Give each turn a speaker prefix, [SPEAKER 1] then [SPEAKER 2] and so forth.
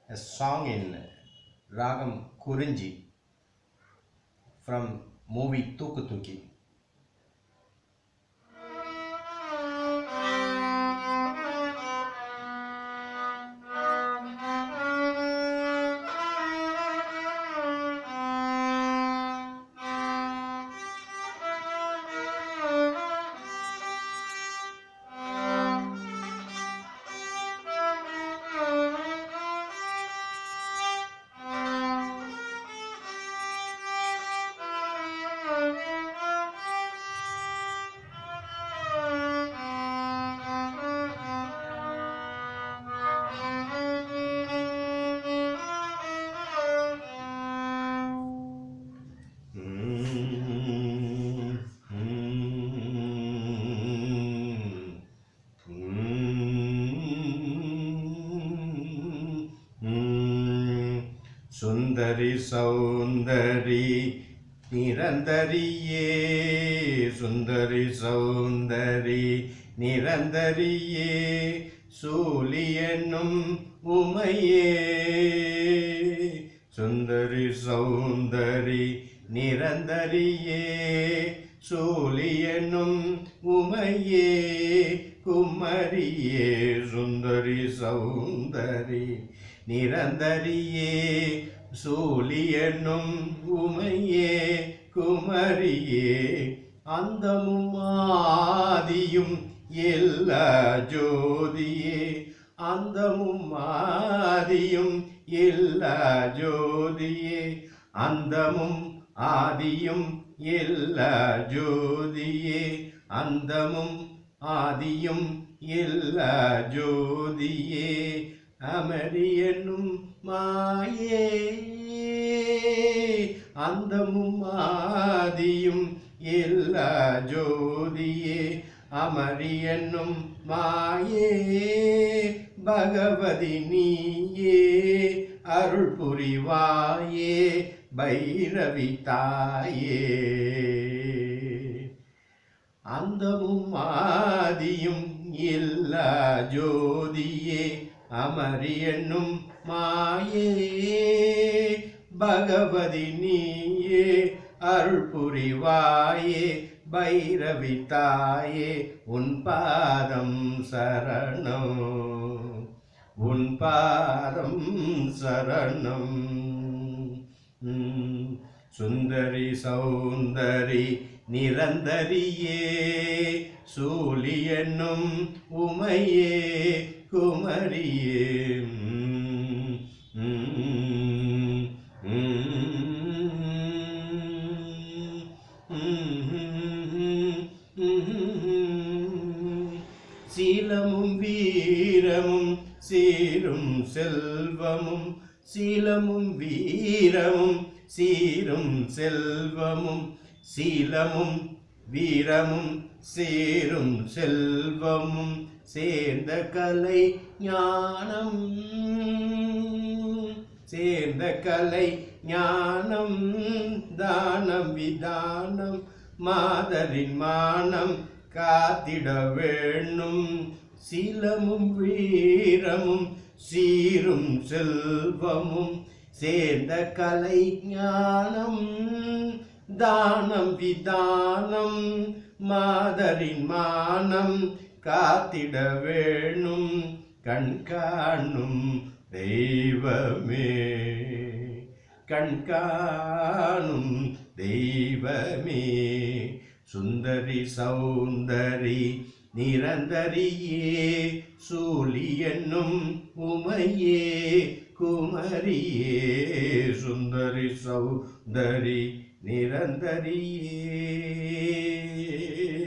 [SPEAKER 1] a song in Ragam Kurinji from movie Tuku Tuki. சுந்தரி சௌந்தரி நிரந்தரியே சுந்தரி சௌந்தரி நிரந்தரியே சூலியனும் உமையே சுந்தரி சௌந்தரி நிரந்தரியே சூலியனும் உமையே குமரியே சுந்தரி சௌந்தரி நிரந்தரியே சூலியனும் உமையே குமரியே அந்தமும் ஆதியும் எல்லா ஜோதியே அந்தமும் ஆதியும் எல்லா ஜோதியே அந்தமும் ஆதியும் எல்லா ஜோதியே அந்தமும் ஆதியும் எல்லா ஜோதியே அமரியனும் மாயே அந்தமும் ஆதியும் எல்லா ஜோதியே அமரியனும் மாயே பகவதி நீயே அருள் புரிவாயே பைரவி தாயே அந்தமும் ஆதியும் எல்லா ஜோதியே அமரியனும் மாயே பகவதி நீயே அருள் புரிவாயே பைரவி தாயே உன் பாதம் சரணம் உன் பாதம் சரணம் உம், சுந்தரி சௌந்தரி நிரந்தரியே சூலியனும் உமையே குமரியே உம், உம், உம். சீலமும் வீரமும் சீரும் செல்வமும் சீலமும் வீரமும் சீரும் செல்வமும் சீலமும் வீரமும் சீரும் செல்வமும் சேர்ந்த கலை ஞானம் சேர்ந்த கலை ஞானம் தானம் விதானம் மாதரின் மானம் காத்திட வேணும் சீலமும் வீரமும் சீரும் செல்வமும் சேர்ந்த கலை ஞானம் தானம் விதானம் மாதரின் மானம் காத்திட வேணும் கண் காணும் தெய்வமே கண் காணும் தெய்வமே சுந்தரி சௌந்தரி நிரந்தரியே சூலியனும் உமையே குமரியே சுந்தரி சௌந்தரி நிரந்தரியே